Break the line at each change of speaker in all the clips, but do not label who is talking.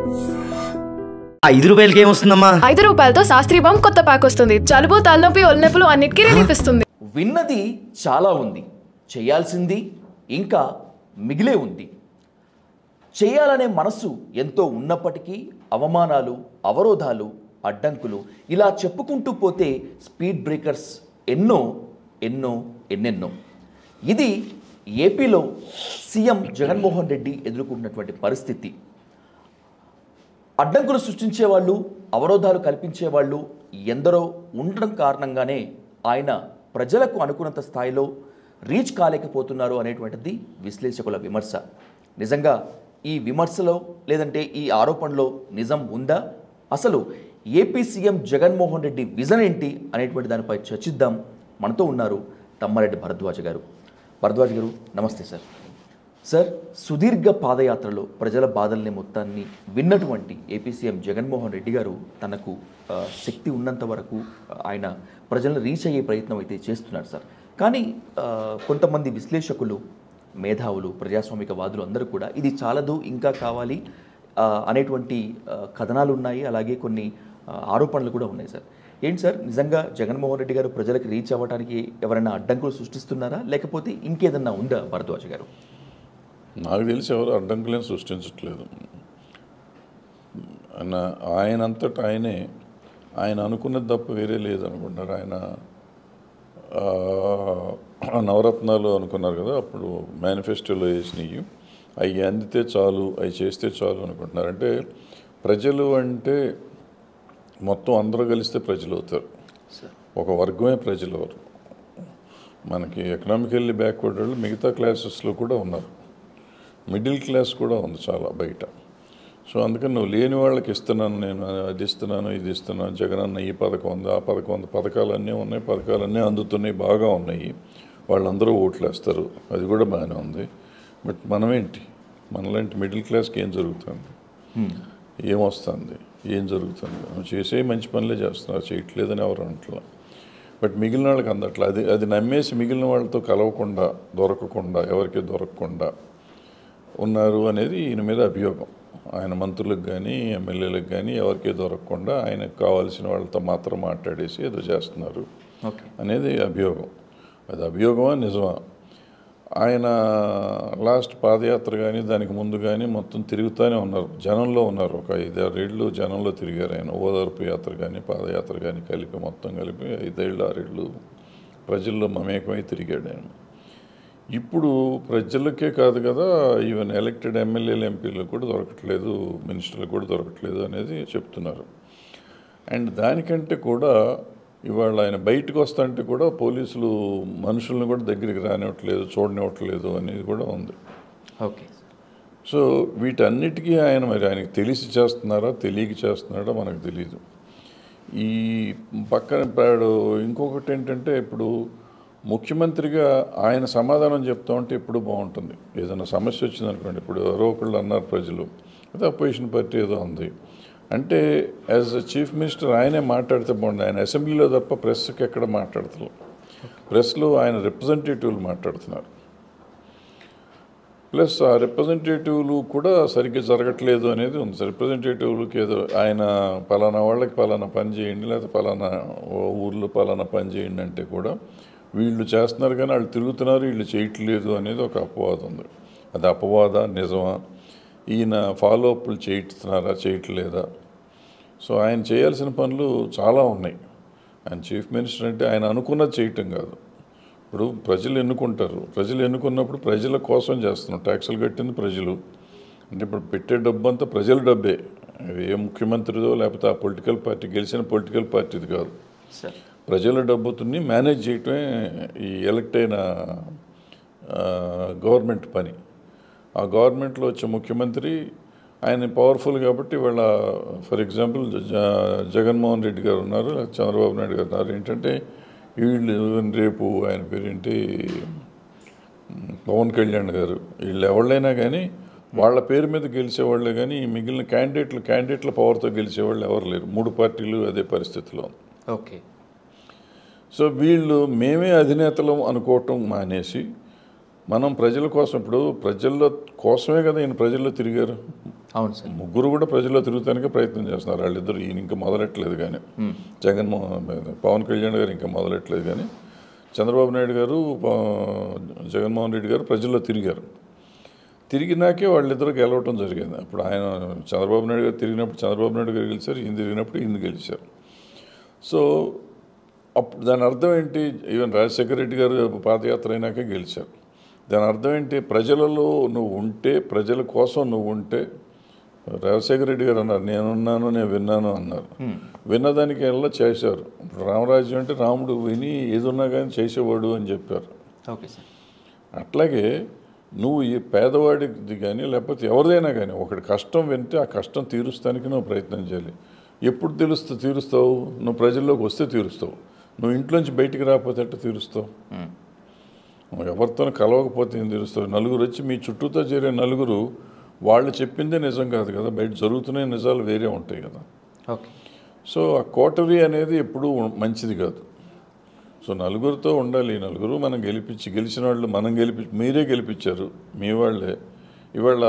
ఐదు రూపాయలకి ఏమొస్తుందమ్మా
ఐదు రూపాయలతో శాస్త్రీ బామ్ కొత్త ప్యాక్ వస్తుంది జలుబు తలనొప్పి ఒళ్ళనొప్పులు అన్నిటికీ రిలీఫ్ ఇస్తుంది
విన్నది చాలా ఉంది చేయాల్సింది ఇంకా మిగిలే ఉంది చేయాలనే మనసు ఎంతో ఉన్నప్పటికీ అవమానాలు అవరోధాలు అడ్డంకులు ఇలా చెప్పుకుంటూ పోతే స్పీడ్ బ్రేకర్స్ ఎన్నో ఎన్నో ఎన్నెన్నో ఇది ఏపీలో సీఎం జగన్మోహన్ రెడ్డి ఎదుర్కొంటున్నటువంటి పరిస్థితి అడ్డంకులు సృష్టించే వాళ్ళు అవరోధాలు కల్పించే వాళ్ళు ఎందరో ఉండడం కారణంగానే ఆయన ప్రజలకు అనుకున్నంత స్థాయిలో రీచ్ కాలేకపోతున్నారు అనేటువంటిది విశ్లేషకుల విమర్శ నిజంగా ఈ విమర్శలో లేదంటే ఈ ఆరోపణలో నిజం ఉందా అసలు AP CM Jaganmohan Reddy vision ఏంటి అనేటువంటి దానిపై చర్చిద్దాం మనతో ఉన్నారు తమ్మారెడ్డి భరద్వాజ గారు భరద్వాజ్ గారు నమస్తే సార్ సార్ సుదీర్ఘ పాదయాత్రలో ప్రజల బాధల్ని మొత్తాన్ని విన్నటువంటి ఏపీ సీఎం జగన్మోహన్ రెడ్డి గారు తనకు ఆ, శక్తి ఉన్నంత వరకు ఆయన ప్రజలను రీచ్ అయ్యే ప్రయత్నం అయితే చేస్తున్నారు సార్ కానీ ఆ, కొంతమంది విశ్లేషకులు మేధావులు ప్రజాస్వామిక వాదులు అందరూ కూడా ఇది చాలదు ఇంకా కావాలి ఆ, అనేటువంటి ఆ, కథనాలు ఉన్నాయి అలాగే కొన్ని ఆ, ఆరోపణలు కూడా ఉన్నాయి సార్ ఏంటి సార్ నిజంగా జగన్మోహన్ రెడ్డి గారు ప్రజలకు రీచ్ అవ్వడానికి ఎవరైనా అడ్డంకులు సృష్టిస్తున్నారా లేకపోతే ఇంకేదన్నా ఉందా భరద్వాజ్ గారు
నాకు తెలిసి ఎవరు అడ్డంకులేం సృష్టించట్లేదు ఆయన ఆయనంతట ఆయనే ఆయన అనుకున్నది తప్ప వేరే లేదు అనుకుంటున్నారు ఆయన ఆ, నవరత్నాలు అనుకున్నారు కదా అప్పుడు మేనిఫెస్టోలో వేసినవి అవి అందితే చాలు అవి చేస్తే చాలు అనుకుంటున్నారు అంటే ప్రజలు అంటే మొత్తం అందరూ కలిస్తే ప్రజలు అవుతారు ఒక వర్గమే ప్రజలు అవరు మనకి ఎకనామికల్లీ బ్యాక్వర్డ్ వాళ్ళు మిగతా క్లాసెస్లో కూడా ఉన్నారు మిడిల్ క్లాస్ కూడా ఉంది చాలా బయట సో అందుకని నువ్వు లేని వాళ్ళకి ఇస్తున్నాను నేను అది ఇస్తున్నాను ఇది ఇస్తున్నాను జగన్ అన్న ఈ పథకం ఉంది ఆ పథకం ఉంది పథకాలన్నీ ఉన్నాయి పథకాలన్నీ అందుతున్నాయి బాగా ఉన్నాయి వాళ్ళందరూ ఓట్లు వేస్తారు అది కూడా బాగానే ఉంది బట్ మనమేంటి మనలాంటి మిడిల్ క్లాస్కి ఏం జరుగుతుంది ఏమొస్తుంది ఏం జరుగుతుంది నువ్వు చేసే మంచి పనులే చేస్తున్నారు చేయట్లేదని ఎవరు అంటలా బట్ మిగిలిన వాళ్ళకి అందట్లా అది అది నమ్మేసి మిగిలిన వాళ్ళతో కలవకుండా దొరకకుండా ఎవరికి దొరకకుండా ఉన్నారు అనేది ఈయన మీద అభియోగం ఆయన మంత్రులకు కానీ ఎమ్మెల్యేలకు కానీ ఎవరికీ దొరకకుండా ఆయనకు కావాల్సిన వాళ్ళతో మాత్రం మాట్లాడేసి ఏదో చేస్తున్నారు
ఓకే
అనేది అభియోగం అది అభియోగమా నిజమా ఆయన లాస్ట్ పాదయాత్ర కానీ దానికి ముందు కానీ మొత్తం తిరుగుతూనే ఉన్నారు జనంలో ఉన్నారు ఒక ఐదారేళ్ళు జనంలో తిరిగారు ఆయన ఓదార్పు యాత్ర కానీ పాదయాత్ర కానీ కలిపి మొత్తం కలిపి ఐదేళ్ళు ఆరేళ్ళు ప్రజల్లో మమేకమై తిరిగాడు ఆయన ఇప్పుడు ప్రజలకే కాదు కదా ఈవెన్ ఎలక్టెడ్ ఎమ్మెల్యేలు ఎంపీలకు కూడా దొరకట్లేదు మినిస్టర్లకు కూడా దొరకట్లేదు అనేది చెప్తున్నారు అండ్ దానికంటే కూడా ఇవాళ ఆయన బయటకు వస్తుంటే కూడా పోలీసులు మనుషులను కూడా దగ్గరికి రానివ్వట్లేదు చూడనివ్వట్లేదు అనేది కూడా ఉంది
ఓకే
సో వీటన్నిటికీ ఆయన మరి ఆయనకు తెలిసి చేస్తున్నారా తెలియక చేస్తున్నారా మనకు తెలియదు ఈ పక్కన ఇప్పుడు ఇంకొకటి ఏంటంటే ఇప్పుడు ముఖ్యమంత్రిగా ఆయన సమాధానం చెప్తా ఉంటే ఎప్పుడు బాగుంటుంది ఏదైనా సమస్య వచ్చిందనుకోండి ఇప్పుడు ఎవరో ఒకళ్ళు అన్నారు ప్రజలు అదే అపోజిషన్ పార్టీ ఏదో ఉంది అంటే యాజ్ అ చీఫ్ మినిస్టర్ ఆయనే మాట్లాడితే బాగుంది ఆయన అసెంబ్లీలో తప్ప ప్రెస్కి ఎక్కడ మాట్లాడతలేదు ప్రెస్లో ఆయన రిప్రజెంటేటివ్లు మాట్లాడుతున్నారు ప్లస్ ఆ రిప్రజెంటేటివ్లు కూడా సరిగ్గా జరగట్లేదు అనేది ఉంది రిప్రజెంటేటివ్లకి ఏదో ఆయన పలానా వాళ్ళకి పలానా పని చేయండి లేకపోతే పలానా ఓ ఊర్లో పలానా పని చేయండి అంటే కూడా వీళ్ళు చేస్తున్నారు కానీ వాళ్ళు తిరుగుతున్నారు వీళ్ళు చేయట్లేదు అనేది ఒక అపవాదం ఉంది అది అపవాద నిజమా ఈయన ఫాలో అప్లు చేయిస్తున్నారా చేయట్లేదా సో ఆయన చేయాల్సిన పనులు చాలా ఉన్నాయి ఆయన చీఫ్ మినిస్టర్ అంటే ఆయన అనుకున్నది చేయటం కాదు ఇప్పుడు ప్రజలు ఎన్నుకుంటారు ప్రజలు ఎన్నుకున్నప్పుడు ప్రజల కోసం చేస్తున్నాం ట్యాక్సులు కట్టింది ప్రజలు అంటే ఇప్పుడు పెట్టే డబ్బు అంతా ప్రజల డబ్బే అది ఏ ముఖ్యమంత్రిదో లేకపోతే ఆ పొలిటికల్ పార్టీ గెలిచిన పొలిటికల్ పార్టీది కాదు
సార్
ప్రజల డబ్బుతుని మేనేజ్ చేయటమే ఈ ఎలక్ట్ అయిన ఆ, గవర్నమెంట్ పని ఆ గవర్నమెంట్లో వచ్చే ముఖ్యమంత్రి ఆయన పవర్ఫుల్ కాబట్టి వాళ్ళ ఫర్ ఎగ్జాంపుల్ జ- జగన్మోహన్ రెడ్డి గారు ఉన్నారు చంద్రబాబు నాయుడు గారు ఉన్నారు ఏంటంటే వీళ్ళు రేపు ఆయన పేరేంటి ఉమ్, పవన్ కళ్యాణ్ గారు వీళ్ళు ఎవళ్ళైనా కానీ వాళ్ళ పేరు మీద గెలిచేవాళ్ళే కానీ ఈ మిగిలిన క్యాండిడేట్లు క్యాండిడేట్ల పవర్తో గెలిచేవాళ్ళు ఎవరు లేరు మూడు పార్టీలు అదే పరిస్థితిలో ఉంది.
ఓకే
సో వీళ్ళు మేమే అధినేతలం అనుకోవటం మానేసి మనం ప్రజల కోసం ఇప్పుడు ప్రజల్లో కోసమే కదా ఈయన ప్రజల్లో తిరిగారు
అవును సార్
ముగ్గురు కూడా ప్రజల్లో తిరుగుతానికి ప్రయత్నం చేస్తున్నారు వాళ్ళిద్దరు ఈయన ఇంకా మొదలెట్టలేదు కానీ జగన్మోహన్ పవన్ కళ్యాణ్ గారు ఇంకా మొదలెట్టలేదు కానీ చంద్రబాబు నాయుడు గారు ప- జగన్మోహన్ రెడ్డి గారు ప్రజల్లో తిరిగారు తిరిగినాకే వాళ్ళిద్దరు గెలవటం జరిగింది అప్పుడు ఆయన చంద్రబాబు నాయుడు గారు తిరిగినప్పుడు చంద్రబాబు నాయుడు గారు గెలిచారు ఈయన తిరిగినప్పుడు ఈయన గెలిచారు సో అప్పుడు దాని అర్థం ఏంటి ఈవెన్ రాజశేఖర రెడ్డి గారు పాదయాత్ర అయినాకే గెలిచారు దాని అర్థం ఏంటి ప్రజలలో నువ్వు ఉంటే ప్రజల కోసం నువ్వు ఉంటే రాజశేఖర రెడ్డి గారు అన్నారు నేనున్నాను నేను విన్నాను అన్నారు విన్నదానికి ఎలా చేశారు ఇప్పుడు రామరాజ్యం అంటే రాముడు విని ఏదున్నా కానీ చేసేవాడు అని చెప్పారు
ఓకే సార్
అట్లాగే నువ్వు ఈ పేదవాడిది కానీ లేకపోతే ఎవరిదైనా కానీ ఒకటి కష్టం వింటే ఆ కష్టం తీరుస్తానికి నువ్వు ప్రయత్నం చేయాలి ఎప్పుడు తెలుస్తూ తీరుస్తావు నువ్వు ప్రజల్లోకి వస్తే తీరుస్తావు నువ్వు ఇంట్లోంచి బయటికి రాకపోతే ఎట్ట తీరుస్తావు నువ్వు ఎవరితో కలవకపోతే ఏం తీరుస్తావు నలుగురు వచ్చి మీ చుట్టూతో చేరే నలుగురు వాళ్ళు చెప్పిందే నిజం కాదు కదా బయట జరుగుతున్న నిజాలు వేరే ఉంటాయి కదా
ఓకే
సో ఆ కోటరీ అనేది ఎప్పుడూ మంచిది కాదు సో నలుగురితో ఉండాలి ఈ నలుగురు మనం గెలిపించి గెలిచిన వాళ్ళు మనం గెలిపి మీరే గెలిపించారు మీ వాళ్ళే ఇవాళ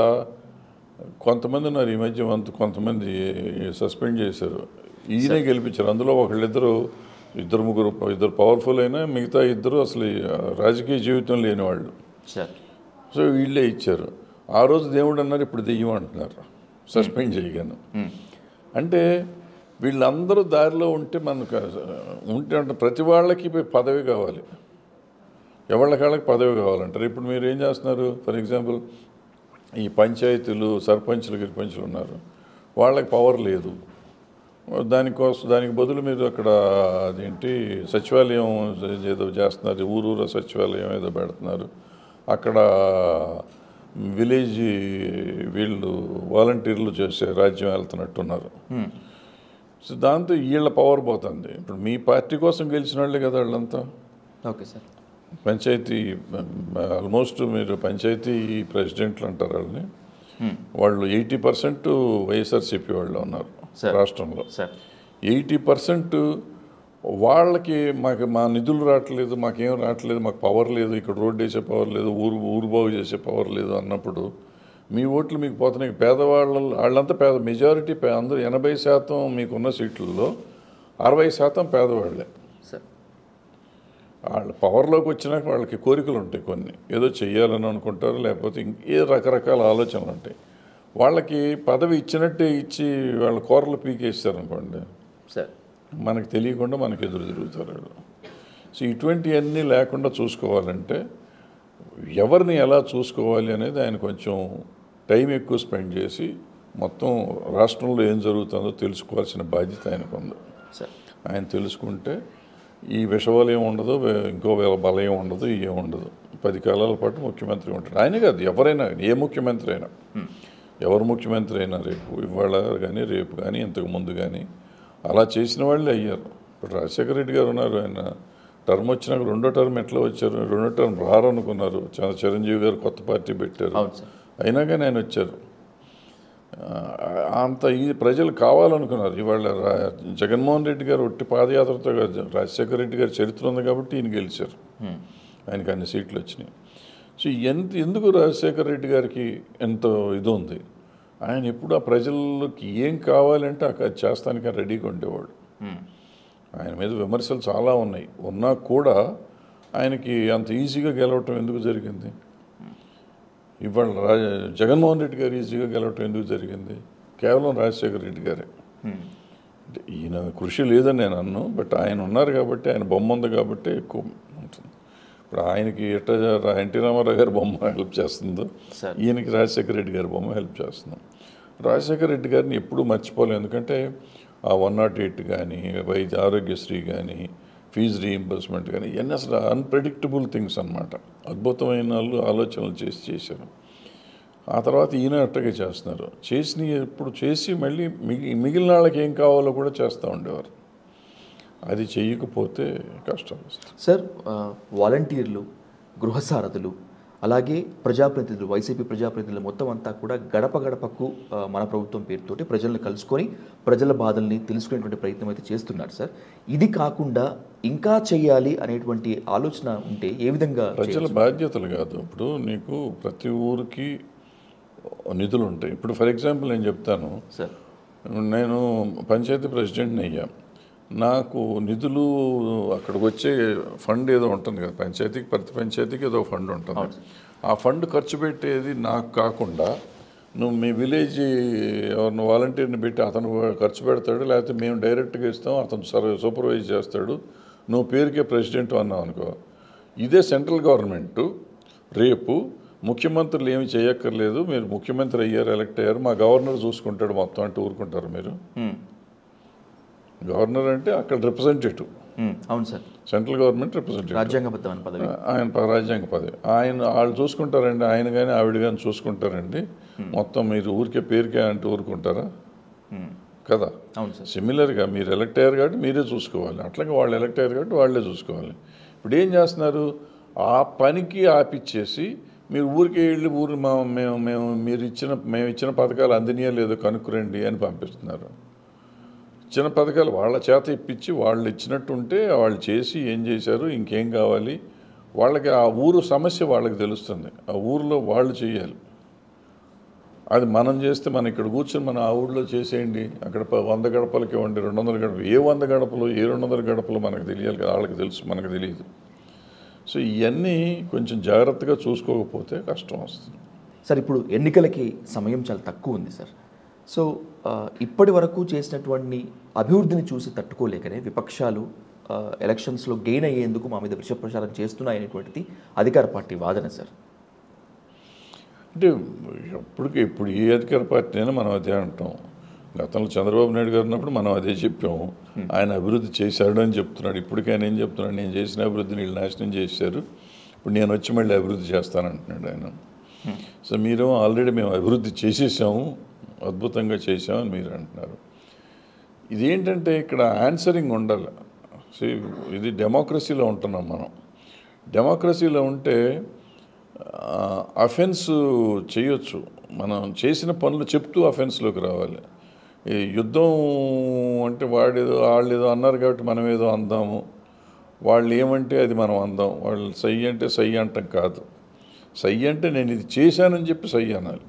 కొంతమంది ఉన్నారు ఈ మధ్య వంత కొంతమంది సస్పెండ్ చేశారు ఈయనే గెలిపించారు అందులో ఒకళ్ళిద్దరు ఇద్దరు ముగ్గురు ఇద్దరు పవర్ఫుల్ అయినా మిగతా ఇద్దరు అసలు ఈ రాజకీయ జీవితం లేని వాళ్ళు
సార్
సో వీళ్ళే ఇచ్చారు ఆ రోజు దేవుడు అన్నారు ఇప్పుడు దెయ్యం అంటున్నారు సస్పెండ్ చేయగాను అంటే వీళ్ళందరూ దారిలో ఉంటే మనకు ఉంటే అంటే ప్రతి వాళ్ళకి పదవి కావాలి ఎవళ్ళ కాళ్ళకి పదవి కావాలంటారు ఇప్పుడు మీరు ఏం చేస్తున్నారు ఫర్ ఎగ్జాంపుల్ ఈ పంచాయతీలు సర్పంచులు గిరిపంచులు ఉన్నారు వాళ్ళకి పవర్ లేదు దానికోసం దానికి బదులు మీరు అక్కడ అదేంటి సచివాలయం ఏదో చేస్తున్నారు ఊరూర సచివాలయం ఏదో పెడుతున్నారు అక్కడ విలేజ్ వీళ్ళు వాలంటీర్లు చేసే రాజ్యం వెళ్తున్నట్టున్నారు సో దాంతో వీళ్ళ పవర్ పోతుంది ఇప్పుడు మీ పార్టీ కోసం గెలిచిన వాళ్ళే కదా వాళ్ళంతా
ఓకే సార్
పంచాయతీ ఆల్మోస్ట్ మీరు పంచాయతీ ప్రెసిడెంట్లు అంటారు వాళ్ళని వాళ్ళు ఎయిటీ పర్సెంట్ వైఎస్ఆర్సీపీ వాళ్ళు ఉన్నారు
Sir.
రాష్ట్రంలో
సార్
ఎయిటీ పర్సెంట్ వాళ్ళకి మాకు మా నిధులు రావట్లేదు మాకేం రావట్లేదు మాకు పవర్ లేదు ఇక్కడ రోడ్డు వేసే పవర్ లేదు ఊరు ఊరు బాగు చేసే పవర్ లేదు అన్నప్పుడు మీ ఓట్లు మీకు పోతున్నాయి పేదవాళ్ళ వాళ్ళంతా పేద మెజారిటీ పే అందరూ ఎనభై శాతం మీకున్న సీట్లలో అరవై శాతం పేదవాళ్ళే
సార్
వాళ్ళ పవర్లోకి వచ్చినాక వాళ్ళకి కోరికలు ఉంటాయి కొన్ని ఏదో చెయ్యాలని అనుకుంటారు లేకపోతే ఇంకే రకరకాల ఆలోచనలు ఉంటాయి వాళ్ళకి పదవి ఇచ్చినట్టే ఇచ్చి వాళ్ళ కూరలు పీకేస్తారనుకోండి
సార్
మనకు తెలియకుండా మనకు ఎదురు తిరుగుతారు వాళ్ళు సో ఇటువంటివన్నీ లేకుండా చూసుకోవాలంటే ఎవరిని ఎలా చూసుకోవాలి అనేది ఆయన కొంచెం టైం ఎక్కువ స్పెండ్ చేసి మొత్తం రాష్ట్రంలో ఏం జరుగుతుందో తెలుసుకోవాల్సిన బాధ్యత ఆయనకు ఉంది
సార్
ఆయన తెలుసుకుంటే ఈ విషవలయం ఉండదు వే- ఇంకో వేల బలయం ఉండదు ఏం ఉండదు పది కాలాల పాటు ముఖ్యమంత్రి ఉంటాడు ఆయన కాదు ఎవరైనా కానీ, ఏ ముఖ్యమంత్రి అయినా ఎవరు ముఖ్యమంత్రి అయినా రేపు ఇవాళ కానీ రేపు కానీ ఇంతకు ముందు కానీ అలా చేసిన వాళ్ళే అయ్యారు ఇప్పుడు రాజశేఖర రెడ్డి గారు ఉన్నారు ఆయన టర్మ్ వచ్చినాక రెండో టర్మ్ ఎట్లా వచ్చారు రెండో టర్మ్ రారనుకున్నారు చ- చిరంజీవి గారు కొత్త పార్టీ పెట్టారు
అవును సార్
అయినా కానీ ఆయన వచ్చారు ఆ, అంత ఈ ప్రజలు కావాలనుకున్నారు ఇవాళ రా- జగన్మోహన్ రెడ్డి గారు ఒట్టి పాదయాత్రతో కాదు రాజశేఖర రెడ్డి గారి చరిత్ర ఉంది కాబట్టి ఈయన గెలిచారు ఆయనకి అన్ని సీట్లు వచ్చినాయి సో ఎంత ఎందుకు రాజశేఖర రెడ్డి గారికి ఎంత ఇది ఉంది ఆయన ఎప్పుడు ఆ ప్రజలకి ఏం కావాలంటే అక్కడ చేస్తానికి రెడీగా ఉండేవాడు ఆయన మీద విమర్శలు చాలా ఉన్నాయి ఉన్నా కూడా ఆయనకి అంత ఈజీగా గెలవటం ఎందుకు జరిగింది ఇవాళ రా జగన్మోహన్ రెడ్డి గారు ఈజీగా గెలవటం ఎందుకు జరిగింది కేవలం రాజశేఖర రెడ్డి గారే అంటే ఈయన కృషి లేదని నేను అన్ను బట్ ఆయన ఉన్నారు కాబట్టి ఆయన బొమ్మ ఉంది కాబట్టి ఎక్కువ ఉంటుంది ఇప్పుడు ఆయనకి ఎట్ట రా- ఎన్టీ రామారావు గారి బొమ్మ హెల్ప్ చేస్తుందో
Sir.
ఈయనకి రాజశేఖర రెడ్డి గారి బొమ్మ హెల్ప్ చేస్తున్నాం రాజశేఖర రెడ్డి గారిని ఎప్పుడూ మర్చిపోలేం ఎందుకంటే ఆ వన్ నాట్ ఎయిట్ కానీ వైద్య ఆరోగ్యశ్రీ కానీ ఫీజు రీయింబర్స్మెంట్ కానీ ఇవన్నీ అసలు అన్ప్రెడిక్టబుల్ థింగ్స్ అన్నమాట అద్భుతమైన వాళ్ళు ఆలోచనలు చేసి చేశారు ఆ తర్వాత ఈయన అట్టగే చేస్తున్నారు చేసిన ఇప్పుడు చేసి మళ్ళీ మిగి మిగిలిన వాళ్ళకి ఏం కావాలో కూడా చేస్తూ ఉండేవారు అది చెయ్యకపోతే కష్టం వస్తుంది
సార్ ఆ, వాలంటీర్లు గృహసారథులు అలాగే ప్రజాప్రతినిధులు వైసీపీ ప్రజాప్రతినిధులు మొత్తం అంతా కూడా గడప గడపకు ఆ, మన ప్రభుత్వం పేరుతోటి ప్రజలను కలుసుకొని ప్రజల బాధల్ని తెలుసుకునేటువంటి ప్రయత్నం అయితే చేస్తున్నారు సార్ ఇది కాకుండా ఇంకా చేయాలి అనేటువంటి ఆలోచన ఉంటే ఏ విధంగా
ప్రజల బాధ్యతలు కాదు ఇప్పుడు నీకు ప్రతి ఊరికి నిధులు ఉంటాయి ఇప్పుడు ఫర్ ఎగ్జాంపుల్ నేను చెప్తాను
సార్
నేను పంచాయతీ ప్రెసిడెంట్ని అయ్యా నాకు నిధులు అక్కడికి వచ్చే ఫండ్ ఏదో ఉంటుంది కదా పంచాయతీకి ప్రతి పంచాయతీకి ఏదో ఫండ్ ఉంటుంది ఆ ఫండ్ ఖర్చు పెట్టేది నాకు కాకుండా నువ్వు మీ విలేజ్ ఎవరిని వాలంటీర్ని పెట్టి అతను ఖర్చు పెడతాడు లేకపోతే మేము డైరెక్ట్గా ఇస్తాం అతను సర్వ సూపర్వైజ్ చేస్తాడు నువ్వు పేరుకే ప్రెసిడెంట్ అన్నావు అనుకో ఇదే సెంట్రల్ గవర్నమెంట్ రేపు ముఖ్యమంత్రులు ఏమి చేయక్కర్లేదు మీరు ముఖ్యమంత్రి అయ్యారు ఎలక్ట్ అయ్యారు మా గవర్నర్ చూసుకుంటాడు మొత్తం అంటే ఊరుకుంటారు మీరు
మ్మ్.
గవర్నర్ అంటే అక్కడ రిప్రజెంటేటివ్
మ్మ్. అవును సార్
సెంట్రల్ గవర్నమెంట్ రిప్రజెంటేటివ్
రాజ్యాంగబద్ధమైన పదవి
ఆయన ప- రాజ్యాంగ పదవి ఆయన వాళ్ళు చూసుకుంటారండి ఆయన కానీ ఆవిడ కానీ చూసుకుంటారండి మొత్తం మీరు ఊరికే పేరుకే అంటే ఊరుకుంటారా
మ్మ్.
కదా
అవును సార్
సిమిలర్గా మీరు ఎలక్ట్ అయ్యారు కాబట్టి మీరే చూసుకోవాలి అట్లాగే వాళ్ళు ఎలక్ట్ అయ్యారు కాబట్టి వాళ్ళే చూసుకోవాలి ఇప్పుడు ఏం చేస్తున్నారు ఆ పనికి ఆపిచ్చేసి మీరు ఊరికే వెళ్ళి ఊరు మా మేము మేము మీరు ఇచ్చిన మేము ఇచ్చిన పథకాలు అందినయో లేదో కనుక్కురండి అని పంపిస్తున్నారు ఇచ్చిన పథకాలు వాళ్ళ చేత ఇప్పించి వాళ్ళు ఇచ్చినట్టు ఉంటే వాళ్ళు చేసి ఏం చేశారు ఇంకేం కావాలి వాళ్ళకి ఆ ఊరు సమస్య వాళ్ళకి తెలుస్తుంది ఆ ఊరిలో వాళ్ళు చేయాలి అది మనం చేస్తే మనం ఇక్కడ కూర్చొని మనం ఆ ఊళ్ళో చేసేయండి అక్కడ ప- వంద గడపలకి ఇవ్వండి రెండు వందల గడపలు ఏ వంద గడపలు ఏ రెండు వందల గడపలు మనకు తెలియాలి కదా వాళ్ళకి తెలుసు మనకు తెలియదు సో ఇవన్నీ కొంచెం జాగ్రత్తగా చూసుకోకపోతే కష్టం వస్తుంది
సార్ ఇప్పుడు ఎన్నికలకి సమయం చాలా తక్కువ ఉంది సార్ సో ఆ, ఇప్పటి వరకు చేసినటువంటి అభివృద్ధిని చూసి తట్టుకోలేకనే విపక్షాలు ఆ, ఎలక్షన్స్లో గెయిన్ అయ్యేందుకు మా మీద విష ప్రచారం చేస్తున్నాయనేటువంటిది అధికార పార్టీ వాదన సార్
అంటే ఎప్పటికి ఇప్పుడు ఏ అధికార పార్టీ అయినా మనం అదే అంటాం గతంలో చంద్రబాబు నాయుడు గారు ఉన్నప్పుడు మనం అదే చెప్పాము ఆయన అభివృద్ధి చేశాడు అని చెప్తున్నాడు ఇప్పటికీ ఆయన ఏం చెప్తున్నాడు నేను చేసిన అభివృద్ధిని వీళ్ళు నాశనం చేశారు ఇప్పుడు నేను వచ్చి మళ్ళీ అభివృద్ధి చేస్తానంటున్నాడు ఆయన సో మీరు ఆల్రెడీ మేము అభివృద్ధి చేసేసాము అద్భుతంగా చేసామని మీరు అంటున్నారు ఇదేంటంటే ఇక్కడ ఆన్సరింగ్ ఉండాలి See, ఇది డెమోక్రసీలో ఉంటున్నాం మనం డెమోక్రసీలో ఉంటే అఫెన్స్ చేయొచ్చు మనం చేసిన పనులు చెప్తూ అఫెన్స్లోకి రావాలి ఈ యుద్ధం అంటే వాడేదో వాళ్ళు ఏదో అన్నారు కాబట్టి మనం ఏదో అందాము వాళ్ళు ఏమంటే అది మనం అందాం వాళ్ళు సై అంటే సై అంటాం కాదు సై అంటే నేను ఇది చేశానని చెప్పి సై అనాలి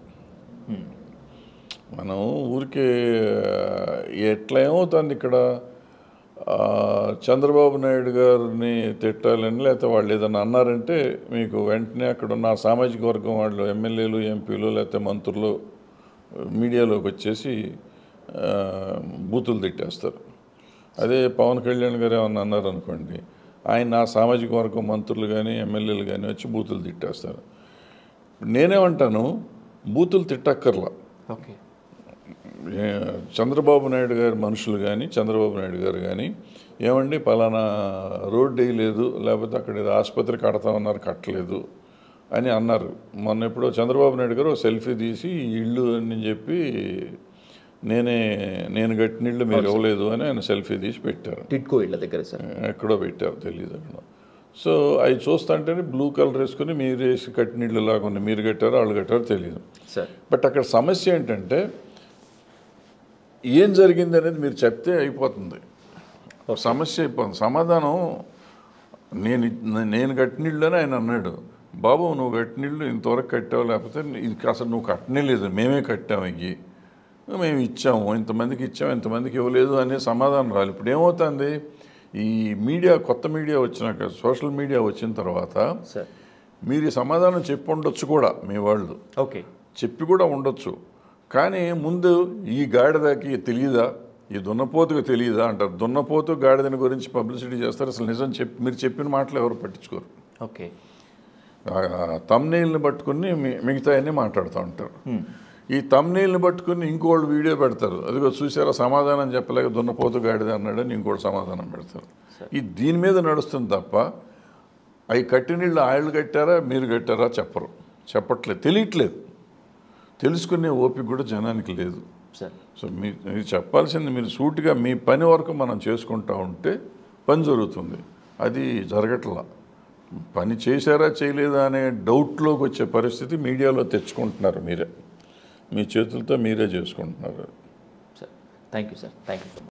మనం ఊరికే ఎట్లా ఏమవుతుంది ఇక్కడ ఆ, చంద్రబాబు నాయుడు గారిని తిట్టాలని లేకపోతే వాళ్ళు ఏదైనా అన్నారంటే మీకు వెంటనే అక్కడ ఉన్న ఆ సామాజిక వర్గం వాళ్ళు ఎమ్మెల్యేలు ఎంపీలు లేకపోతే మంత్రులు మీడియాలోకి వచ్చేసి ఆ, బూతులు తిట్టేస్తారు అదే పవన్ కళ్యాణ్ గారు ఏమన్నా అన్నారు అనుకోండి ఆయన ఆ సామాజిక వర్గం మంత్రులు కానీ ఎమ్మెల్యేలు కానీ వచ్చి బూతులు తిట్టేస్తారు నేనేమంటాను బూతులు తిట్టక్కర్లా
ఓకే
ఏ, చంద్రబాబు నాయుడు గారి మనుషులు కానీ చంద్రబాబు నాయుడు గారు కానీ ఏమండి పలానా రోడ్డు వేయలేదు లేకపోతే అక్కడ ఏదో ఆసుపత్రి కడతామన్నారు కట్టలేదు అని అన్నారు మొన్న ఎప్పుడో చంద్రబాబు నాయుడు గారు ఒక సెల్ఫీ తీసి ఈ ఇల్లు అని చెప్పి నేనే నేను కట్టిన ఇల్లు మీరు ఇవ్వలేదు అని ఆయన సెల్ఫీ తీసి పెట్టారు
టిట్కో ఇళ్ళ దగ్గర సార్
ఎక్కడో పెట్టారు తెలియదు అక్కడ సో అవి చూస్తుంటేనే బ్లూ కలర్ వేసుకుని మీరు వేసి కట్టిన ఇల్లు లాగా ఉంది మీరు కట్టారో వాళ్ళు కట్టారో తెలియదు
సార్
బట్ అక్కడ సమస్య ఏంటంటే ఏం జరిగింది అనేది మీరు చెప్తే అయిపోతుంది సమస్య అయిపోతుంది సమాధానం నేను నేను కట్టినీళ్ళు అని ఆయన అన్నాడు బాబు నువ్వు కట్టినీళ్ళు ఇంతవరకు కట్టావు లేకపోతే ఇది అసలు నువ్వు కట్టనే లేదు మేమే కట్టాము ఇవి మేము ఇచ్చాము ఇంతమందికి ఇచ్చాము ఇంతమందికి ఇవ్వలేదు అనే సమాధానం రాలి ఇప్పుడు ఏమవుతుంది ఈ మీడియా కొత్త మీడియా వచ్చినాక సోషల్ మీడియా వచ్చిన తర్వాత
సార్
మీరు ఈ సమాధానం చెప్పి ఉండొచ్చు కూడా మీ వాళ్ళు
ఓకే
చెప్పి కూడా ఉండొచ్చు కానీ ముందు ఈ గాడిదకి తెలియదా ఈ దున్నపోతుకు తెలియదా అంటారు దున్నపోతు గాడిదని గురించి పబ్లిసిటీ చేస్తారు అసలు నిజం చెప్పి మీరు చెప్పిన మాటలు ఎవరు పట్టించుకోరు
ఓకే
తమ్నీల్ని పట్టుకుని మి- మిగతా అన్నీ మాట్లాడుతూ ఉంటారు ఈ తమ్నీల్ని పట్టుకుని ఇంకోళ్ళు వీడియో పెడతారు అదిగో చూసారా సమాధానం చెప్పలేక దున్నపోతు గాడిద అన్నాడని ఇంకోటి సమాధానం పెడతారు ఈ దీని మీద నడుస్తుంది తప్ప అవి కట్టినీళ్ళు ఆయిల్ కట్టారా మీరు కట్టారా చెప్పరు చెప్పట్లేదు తెలియట్లేదు తెలుసుకునే ఓపిక కూడా జనానికి లేదు
సార్
సో మీ మీరు చెప్పాల్సింది మీరు సూటిగా మీ పని వరకు మనం చేసుకుంటా ఉంటే పని జరుగుతుంది అది జరగట్లా పని చేశారా చేయలేదా అనే డౌట్లోకి వచ్చే పరిస్థితి మీడియాలో తెచ్చుకుంటున్నారు మీరే మీ చేతులతో మీరే చేసుకుంటున్నారు
sir thank you sir thank you